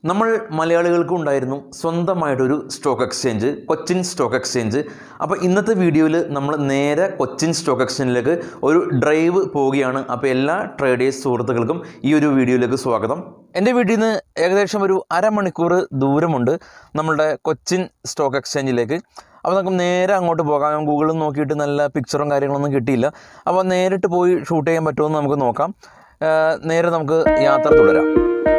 നമ്മൾ മലയാളികൾക്കും ഉണ്ടായിരുന്നു സ്വന്തമായിട്ടൊരു stock exchange Cochin stock exchange അപ്പോൾ ഇന്നത്തെ വീഡിയോയിൽ നമ്മൾ നേരെ കൊച്ചിൻ സ്റ്റോക്ക് എക്സ്ചേഞ്ചിലേക്ക് ഒരു ഡ്രൈവ് പോവുകയാണ് അപ്പോൾ എല്ലാ ട്രേഡേഴ്സ് സുഹൃത്തുക്കൾക്കും ഈ ഒരു വീഡിയോയിലേക്ക് സ്വാഗതം എൻ്റെ വീട്ടിൽ നിന്ന് ഏകദേശം ഒരു അരമണിക്കൂർ ദൂരമുണ്ട് നമ്മളുടെ കൊച്ചിൻ സ്റ്റോക്ക് എക്സ്ചേഞ്ചിലേക്ക് അപ്പോൾ നമുക്ക് നേരെ അങ്ങോട്ട് പോകാം ഞാൻ ഗൂഗിളിൽ നോക്കിയിട്ട് നല്ല പിക്ചറും കാര്യങ്ങളൊന്നും കിട്ടിയില്ല അപ്പോൾ നേരിട്ട് പോയി ഷൂട്ട് ചെയ്യാൻ പറ്റുമോ എന്ന് നമുക്ക് നോക്കാം ആ, നേരെ നമുക്ക് യാത്ര തുടരാം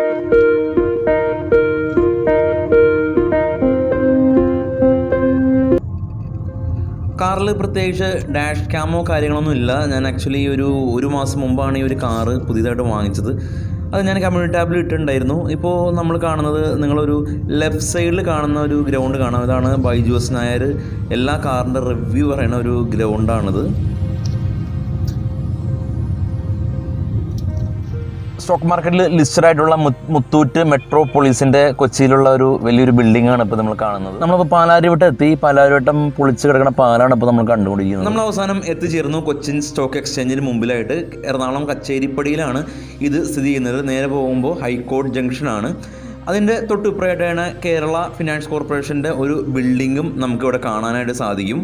കാറിൽ പ്രത്യേകിച്ച് ഡാഷ് ക്യാമോ കാര്യങ്ങളൊന്നും ഇല്ല ഞാൻ ആക്ച്വലി ഒരു ഒരു മാസം മുമ്പാണ് ഈ ഒരു കാറ് പുതിയതായിട്ട് വാങ്ങിച്ചത് അത് ഞാൻ കമ്മ്യൂണിറ്റി ടാബിൽ ഇട്ടിട്ടുണ്ടായിരുന്നു ഇപ്പോൾ നമ്മൾ കാണുന്നത് നിങ്ങളൊരു ലെഫ്റ്റ് സൈഡിൽ കാണുന്ന ഒരു ഗ്രൗണ്ട് കാണാം ഇതാണ് ബൈജുവസ് നായർ എല്ലാ കാറിൻ്റെ റിവ്യൂ പറയുന്ന ഒരു ഗ്രൗണ്ടാണിത് സ്റ്റോക്ക് മാർക്കറ്റിൽ ലിസ്റ്റഡ് ആയിട്ടുള്ള മു- മുത്തൂറ്റ് മെട്രോപോളിസിന്റെ കൊച്ചിയിലുള്ള ഒരു വലിയൊരു ബിൽഡിംഗ് ആണ് ഇപ്പോൾ നമ്മൾ കാണുന്നത് നമ്മളിപ്പോൾ പാലാരിവട്ടം എത്തി പാലാരിവട്ടം പൊളിച്ച് കിടക്കുന്ന പാലാണ് ഇപ്പോൾ നമ്മൾ കണ്ടുകൊണ്ടിരിക്കുന്നത് നമ്മൾ അവസാനം എത്തിച്ചേർന്നു കൊച്ചിൻ സ്റ്റോക്ക് എക്സ്ചേഞ്ചിന് മുമ്പിലായിട്ട് എറണാകുളം കച്ചേരിപ്പടിയിലാണ് ഇത് സ്ഥിതി ചെയ്യുന്നത് നേരെ പോകുമ്പോൾ ഹൈക്കോർട്ട് ജംഗ്ഷനാണ് അതിൻ്റെ തൊട്ടുപ്രായിട്ടാണ് കേരള ഫിനാൻസ് കോർപ്പറേഷൻ്റെ ഒരു ബിൽഡിങ്ങും നമുക്കിവിടെ കാണാനായിട്ട് സാധിക്കും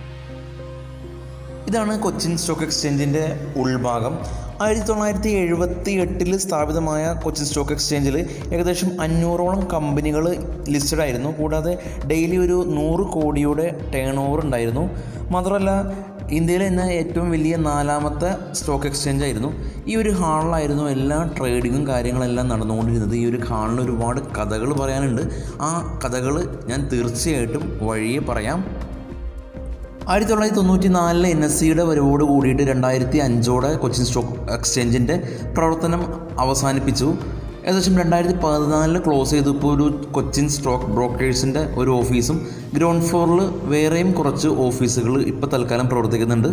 ഇതാണ് കൊച്ചിൻ സ്റ്റോക്ക് എക്സ്ചേഞ്ചിൻ്റെ ഉൾഭാഗം ആയിരത്തി തൊള്ളായിരത്തി എഴുപത്തി എട്ടിൽ സ്ഥാപിതമായ കൊച്ചിൻ സ്റ്റോക്ക് എക്സ്ചേഞ്ചിൽ ഏകദേശം അഞ്ഞൂറോളം കമ്പനികൾ ലിസ്റ്റഡ് ആയിരുന്നു കൂടാതെ ഡെയിലി ഒരു നൂറ് കോടിയുടെ ടേൺ ഓവർ ഉണ്ടായിരുന്നു മാത്രമല്ല ഇന്ത്യയിലെ തന്നെ ഏറ്റവും വലിയ നാലാമത്തെ സ്റ്റോക്ക് എക്സ്ചേഞ്ച് ആയിരുന്നു ഈ ഒരു ഹാളിലായിരുന്നു എല്ലാ ട്രേഡിങ്ങും കാര്യങ്ങളെല്ലാം നടന്നുകൊണ്ടിരുന്നത് ഈ ഒരു ഹാളിന് ഒരുപാട് കഥകൾ പറയാനുണ്ട് ആ കഥകൾ ഞാൻ തീർച്ചയായിട്ടും വഴിയെ പറയാം ആയിരത്തി തൊള്ളായിരത്തി തൊണ്ണൂറ്റി നാലിലെ എൻ എസ് സിയുടെ വരവോട് കൂടിയിട്ട് രണ്ടായിരത്തി അഞ്ചോടെ കൊച്ചിൻ സ്റ്റോക്ക് എക്സ്ചേഞ്ചിൻ്റെ പ്രവർത്തനം അവസാനിപ്പിച്ചു ഏകദേശം രണ്ടായിരത്തി പതിനാലിൽ ക്ലോസ് ചെയ്തു ഇപ്പോൾ ഒരു കൊച്ചിൻ സ്റ്റോക്ക് ബ്രോക്കേഴ്സിൻ്റെ ഒരു ഓഫീസും ഗ്രൗണ്ട് ഫ്ലോറിൽ വേറെയും കുറച്ച് ഓഫീസുകൾ ഇപ്പോൾ തൽക്കാലം പ്രവർത്തിക്കുന്നുണ്ട്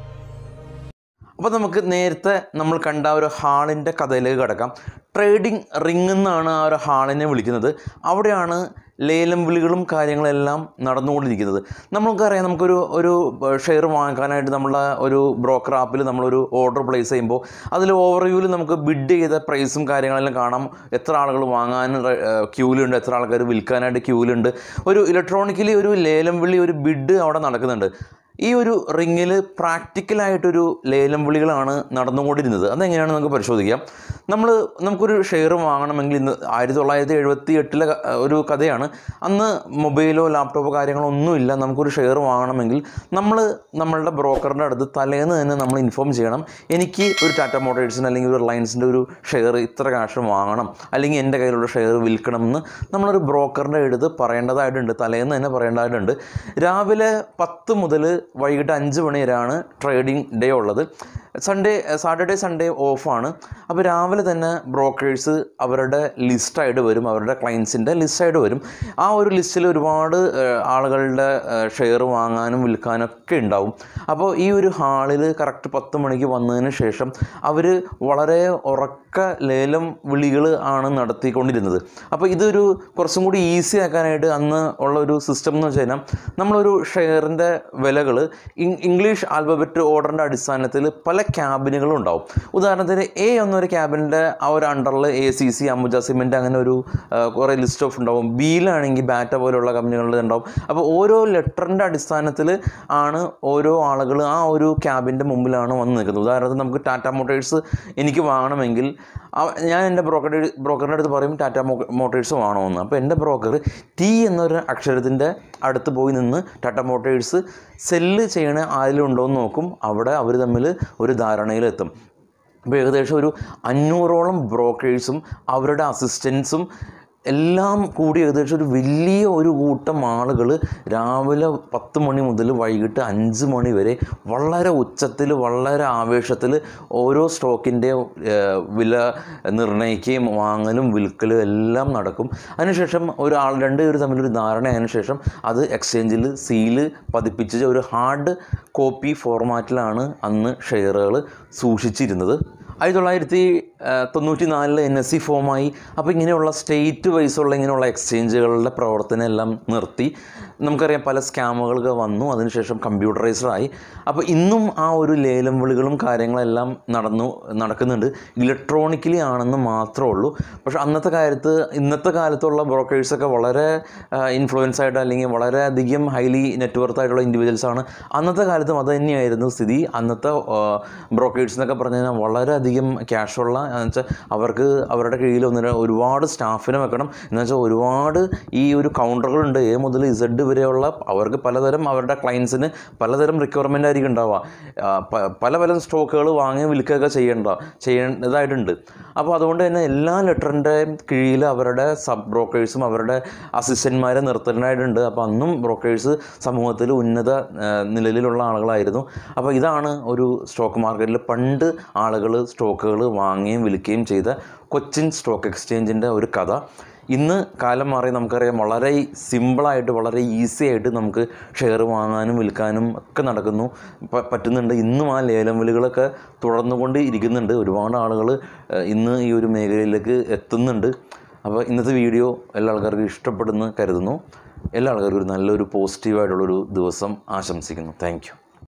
അപ്പോൾ നമുക്ക് നേരത്തെ നമ്മൾ കണ്ട ആ ഒരു ഹാളിൻ്റെ കഥയിലേക്ക് കിടക്കാം ട്രേഡിംഗ് റിംഗ് എന്നാണ് ആ ഒരു ഹാളിനെ വിളിക്കുന്നത് അവിടെയാണ് ലേലം വിളികളും കാര്യങ്ങളെല്ലാം നടന്നുകൊണ്ടിരിക്കുന്നത് നമുക്കറിയാം നമുക്കൊരു ഒരു ഷെയർ വാങ്ങാനായിട്ട് നമ്മളെ ഒരു ബ്രോക്കർ ആപ്പിൽ നമ്മളൊരു ഓർഡർ പ്ലേസ് ചെയ്യുമ്പോൾ അതിൽ ഓവർവ്യൂവിൽ നമുക്ക് ബിഡ് ചെയ്ത പ്രൈസും കാര്യങ്ങളെല്ലാം കാണാം എത്ര ആളുകൾ വാങ്ങാൻ ക്യൂലുണ്ട് എത്ര ആൾക്കാർ വിൽക്കാനായിട്ട് ക്യൂലുണ്ട് ഒരു ഇലക്ട്രോണിക്കലി ഒരു ലേലം വിളി ഒരു ബിഡ് അവിടെ നടക്കുന്നുണ്ട് ഈ ഒരു റിങ്ങിൽ പ്രാക്ടിക്കലായിട്ടൊരു ലേലം വിളികളാണ് നടന്നുകൊണ്ടിരുന്നത് അതെങ്ങനെയാണ് നമുക്ക് പരിശോധിക്കാം നമ്മൾ നമുക്കൊരു ഷെയർ വാങ്ങണമെങ്കിൽ ഇന്ന് ആയിരത്തി തൊള്ളായിരത്തി എഴുപത്തി എട്ടിലെ ക- ഒരു കഥയാണ് അന്ന് മൊബൈലോ ലാപ്ടോപ്പോ കാര്യങ്ങളോ ഒന്നുമില്ല നമുക്കൊരു ഷെയർ വാങ്ങണമെങ്കിൽ നമ്മൾ നമ്മളുടെ ബ്രോക്കറിൻ്റെ അടുത്ത് തലേന്ന് തന്നെ നമ്മൾ ഇൻഫോം ചെയ്യണം എനിക്ക് ഒരു ടാറ്റ മോട്ടോഴ്സിന് അല്ലെങ്കിൽ ഒരു റിലയൻസിൻ്റെ ഒരു ഷെയർ ഇത്ര കാശ് വാങ്ങണം അല്ലെങ്കിൽ എൻ്റെ കയ്യിലുള്ള ഷെയർ വിൽക്കണം എന്ന് നമ്മളൊരു ബ്രോക്കറിൻ്റെ അടുത്ത് പറയേണ്ടതായിട്ടുണ്ട് തലേന്ന് തന്നെ പറയേണ്ടതായിട്ടുണ്ട് രാവിലെ പത്ത് മുതൽ വൈകിട്ട് അഞ്ച് മണി വരെയാണ് ട്രേഡിംഗ് ഡേ ഉള്ളത് സൺഡേ സാറ്റർഡേ സൺഡേ ഓഫാണ് അപ്പോൾ രാവിലെ തന്നെ ബ്രോക്കേഴ്സ് അവരുടെ ലിസ്റ്റായിട്ട് വരും അവരുടെ ക്ലയൻസിൻ്റെ ലിസ്റ്റായിട്ട് വരും ആ ഒരു ലിസ്റ്റിൽ ഒരുപാട് ഏഹ്, ആളുകളുടെ ഷെയർ വാങ്ങാനും വിൽക്കാനും ഒക്കെ ഉണ്ടാവും അപ്പോൾ ഈ ഒരു ഹാളിൽ കറക്റ്റ് പത്ത് മണിക്ക് വന്നതിന് ശേഷം അവർ വളരെ ഉറക്ക ലേലം വിളികൾ ആണ് നടത്തിക്കൊണ്ടിരുന്നത് അപ്പോൾ ഇതൊരു കുറച്ചും കൂടി ഈസി ആക്കാനായിട്ട് അന്ന് ഉള്ള ഒരു സിസ്റ്റം എന്ന് വെച്ച് കഴിഞ്ഞാൽ നമ്മളൊരു ഷെയറിൻ്റെ വിലകൾ ഇംഗ്ലീഷ് ആൽഫബറ്റ് ഓർഡറിൻ്റെ അടിസ്ഥാനത്തിൽ പല ക്യാബിനുകളും ഉണ്ടാവും ഉദാഹരണത്തിന് എ എന്നൊരു ക്യാബിൻ്റെ ആ ഒരു അണ്ടറിൽ A C C Ambuja cement അങ്ങനെ ഒരു ആ, കുറേ ലിസ്റ്റ് ഓഫ് ഉണ്ടാവും ബിയിലാണെങ്കിൽ ബാറ്റ പോലുള്ള കമ്പനികളിൽ ഉണ്ടാവും അപ്പോൾ ഓരോ ലെറ്ററിൻ്റെ അടിസ്ഥാനത്തിൽ ആണ് ഓരോ ആളുകൾ ആ ഒരു ക്യാബിൻ്റെ മുമ്പിലാണ് വന്ന് നിൽക്കുന്നത് ഉദാഹരണത്തിന് നമുക്ക് ടാറ്റ മോട്ടേഴ്സ് എനിക്ക് വാങ്ങണമെങ്കിൽ ആ- ഞാൻ എൻ്റെ ബ്രോക്കറുടെ ബ്രോക്കറിൻ്റെ അടുത്ത് പറയും ടാറ്റ മോ- മോട്ടേഴ്സ് വാങ്ങണമെന്ന് അപ്പോൾ എൻ്റെ ബ്രോക്കർ ടി എന്നൊരു അക്ഷരത്തിൻ്റെ അടുത്ത് പോയി നിന്ന് ടാറ്റ മോട്ടേഴ്സ് സെല്ല് ചെയ്യണ ആരെങ്കിലും ഉണ്ടോ എന്ന് നോക്കും അവിടെ അവർ തമ്മിൽ ഒരു ധാരണയിലെത്തും അപ്പോൾ ഏകദേശം ഒരു അഞ്ഞൂറോളം ബ്രോക്കേഴ്സും അവരുടെ അസിസ്റ്റൻസും എല്ലാം കൂടി ഏകദേശം ഒരു വലിയ ഒരു കൂട്ടം ആളുകൾ രാവിലെ പത്ത് മണി മുതൽ വൈകിട്ട് അഞ്ച് മണി വരെ വളരെ ഉച്ചത്തിൽ വളരെ ആവേശത്തിൽ ഓരോ സ്റ്റോക്കിൻ്റെ വില നിർണ്ണയിക്കുകയും വാങ്ങലും വിൽക്കലും എല്ലാം നടക്കും അതിനുശേഷം ഒരു ആൾ രണ്ട് പേര് തമ്മിലൊരു ധാരണയായതിനു ശേഷം അത് എക്സ്ചേഞ്ചിൽ സീല് പതിപ്പിച്ച് ഒരു ഹാർഡ് കോപ്പി ഫോർമാറ്റിലാണ് അന്ന് ഷെയറുകൾ സൂക്ഷിച്ചിരുന്നത് ആയിരത്തി തൊള്ളായിരത്തി തൊണ്ണൂറ്റി നാലിൽ എൻ എസ് സി ഫോമായി അപ്പോൾ ഇങ്ങനെയുള്ള സ്റ്റേറ്റ് വൈസുള്ള ഇങ്ങനെയുള്ള എക്സ്ചേഞ്ചുകളുടെ പ്രവർത്തനം എല്ലാം നിർത്തി നമുക്കറിയാം പല സ്കാമുകളൊക്കെ വന്നു അതിനുശേഷം കമ്പ്യൂട്ടറൈസ്ഡായി അപ്പോൾ ഇന്നും ആ ഒരു ലേലം വിളികളും കാര്യങ്ങളെല്ലാം നടന്നു നടക്കുന്നുണ്ട് ഇലക്ട്രോണിക്കലി ആണെന്ന് മാത്രമേ ഉള്ളൂ പക്ഷേ അന്നത്തെ കാലത്ത് ഇന്നത്തെ കാലത്തുള്ള ബ്രോക്കേഴ്സൊക്കെ വളരെ ഇൻഫ്ലുവൻസ് ആയിട്ട് അല്ലെങ്കിൽ വളരെയധികം ഹൈലി നെറ്റ്വർത്ത് ആയിട്ടുള്ള ഇൻഡിവിജ്വൽസ് ആണ് അന്നത്തെ കാലത്തും അത് തന്നെയായിരുന്നു സ്ഥിതി അന്നത്തെ ബ്രോക്കേഴ്സ് എന്നൊക്കെ പറഞ്ഞു കഴിഞ്ഞാൽ വളരെയധികം ക്യാഷുള്ള എന്ന് വെച്ചാൽ അവർക്ക് അവരുടെ കീഴിൽ ഒന്നിന് ഒരുപാട് സ്റ്റാഫിനെ വെക്കണം എന്ന് വെച്ചാൽ ഒരുപാട് ഈ ഒരു കൗണ്ടറുകളുണ്ട് എ മുതൽ ഇസഡ് വരെയുള്ള അവർക്ക് പലതരം അവരുടെ ക്ലയൻസിന് പലതരം റിക്വയർമെൻ്റ് ആയിരിക്കും ഉണ്ടാവുക ആ, പ- പല പല സ്റ്റോക്കുകൾ വാങ്ങി വിൽക്കുകയൊക്കെ ചെയ്യേണ്ട ചെയ്യേണ്ടതായിട്ടുണ്ട് അപ്പോൾ അതുകൊണ്ട് തന്നെ എല്ലാ ലെറ്ററിൻ്റെ കീഴിൽ അവരുടെ സബ് ബ്രോക്കേഴ്സും അവരുടെ അസിസ്റ്റന്റ്മാരെ നിർത്തേണ്ടതായിട്ടുണ്ട് അപ്പോൾ അന്നും ബ്രോക്കേഴ്സ് സമൂഹത്തിൽ ഉന്നത ആ, നിലയിലുള്ള ആളുകളായിരുന്നു അപ്പോൾ ഇതാണ് ഒരു സ്റ്റോക്ക് മാർക്കറ്റിൽ പണ്ട് ആളുകൾ സ്റ്റോക്കുകൾ വാങ്ങുകയും വിൽക്കുകയും ചെയ്ത കൊച്ചിൻ സ്റ്റോക്ക് എക്സ്ചേഞ്ചിൻ്റെ ഒരു കഥ ഇന്ന് കാലം മാറി നമുക്കറിയാം വളരെ സിമ്പിളായിട്ട് വളരെ ഈസി ആയിട്ട് നമുക്ക് ഷെയർ വാങ്ങാനും വിൽക്കാനും ഒക്കെ നടക്കുന്നു പ- പറ്റുന്നുണ്ട് ഇന്നും ആ ലേലം വിളികളൊക്കെ തുടർന്നുകൊണ്ട് ഇരിക്കുന്നുണ്ട് ഒരുപാട് ആളുകൾ ഇന്ന് ഈ ഒരു മേഖലയിലേക്ക് എത്തുന്നുണ്ട് അപ്പോൾ ഇന്നത്തെ വീഡിയോ എല്ലാ ആൾക്കാർക്കും ഇഷ്ടപ്പെടുന്നു കരുതുന്നു എല്ലാ ആൾക്കാർക്കും ഒരു നല്ലൊരു പോസിറ്റീവായിട്ടുള്ളൊരു ദിവസം ആശംസിക്കുന്നു താങ്ക്